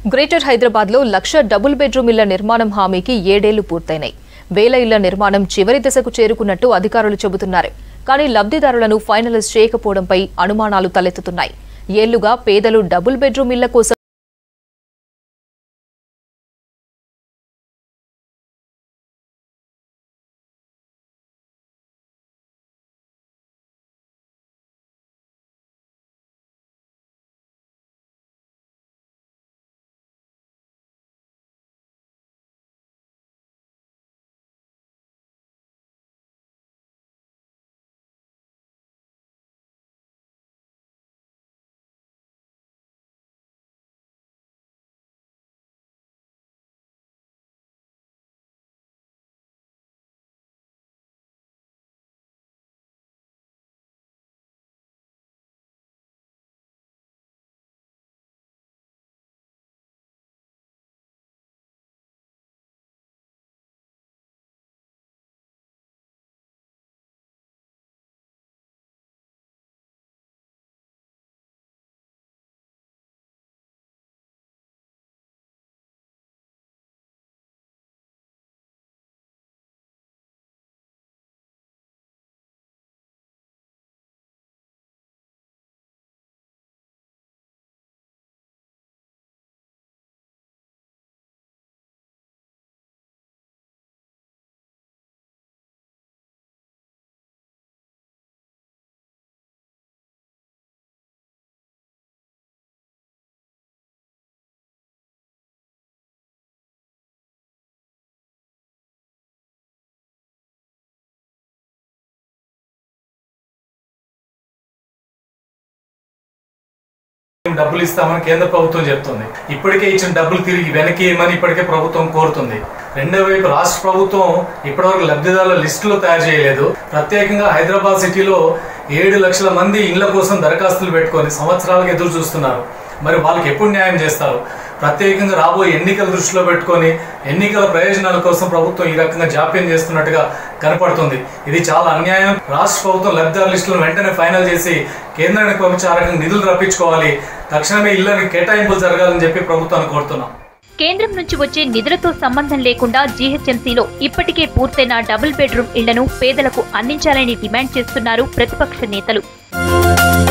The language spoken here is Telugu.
గ్రేటర్ హైదరాబాద్ లో లక్ష డబుల్ బెడ్రూమ్ ఇళ్ల నిర్మాణం హామీకి ఏడేళ్లు పూర్తయినాయి వేల ఇళ్ల నిర్మాణం చివరి దశకు చేరుకున్నట్టు అధికారులు చెబుతున్నారు కానీ లబ్ధిదారులను ఫైనలైజ్ చేయకపోవడంపై అనుమానాలు తలెత్తుతున్నాయి ఏళ్లుగా పేదలు డబుల్ బెడ్రూమ్ ఇళ్ల కోసం మేము డబ్బులు ఇస్తామని కేంద్ర ప్రభుత్వం చెప్తుంది ఇప్పటికే ఇచ్చిన డబ్బులు తిరిగి వెనక్కి ఇవ్వమని ఇప్పటికే ప్రభుత్వం కోరుతుంది రెండో వైపు రాష్ట్ర ప్రభుత్వం ఇప్పటివరకు లబ్ధిదారుల లిస్టులు తయారు చేయలేదు ప్రత్యేకంగా హైదరాబాద్ సిటీలో ఏడు లక్షల మంది ఇళ్ల కోసం దరఖాస్తులు పెట్టుకొని సంవత్సరాలకు ఎదురు చూస్తున్నారు మరి వాళ్ళకి ఎప్పుడు న్యాయం చేస్తారు ప్రత్యేకంగా రాబోయే ఎన్నికల దృష్టిలో పెట్టుకొని ఎన్నికల ప్రయోజనాల కోసం ప్రభుత్వం ఈ రకంగా జాప్యం చేస్తున్నట్టుగా కనపడుతుంది ఇది చాలా అన్యాయం రాష్ట్ర ప్రభుత్వం లబ్ధిదారు లిస్టులను వెంటనే ఫైనల్ చేసి కేంద్రానికి పంపించి ఆ రకంగా నిధులు రప్పించుకోవాలి తక్షణమే ఇళ్ళని కేటాయింపులు జరగాలని చెప్పి ప్రభుత్వాన్ని కోరుతున్నాం కేంద్రం నుంచి వచ్చే నిధులతో సంబంధం లేకుండా జీహెచ్ఎంసీలో ఇప్పటికే పూర్తయిన డబుల్ బెడ్రూమ్ ఇళ్లను పేదలకు అందించాలని డిమాండ్ చేస్తున్నారు ప్రతిపక్ష నేతలు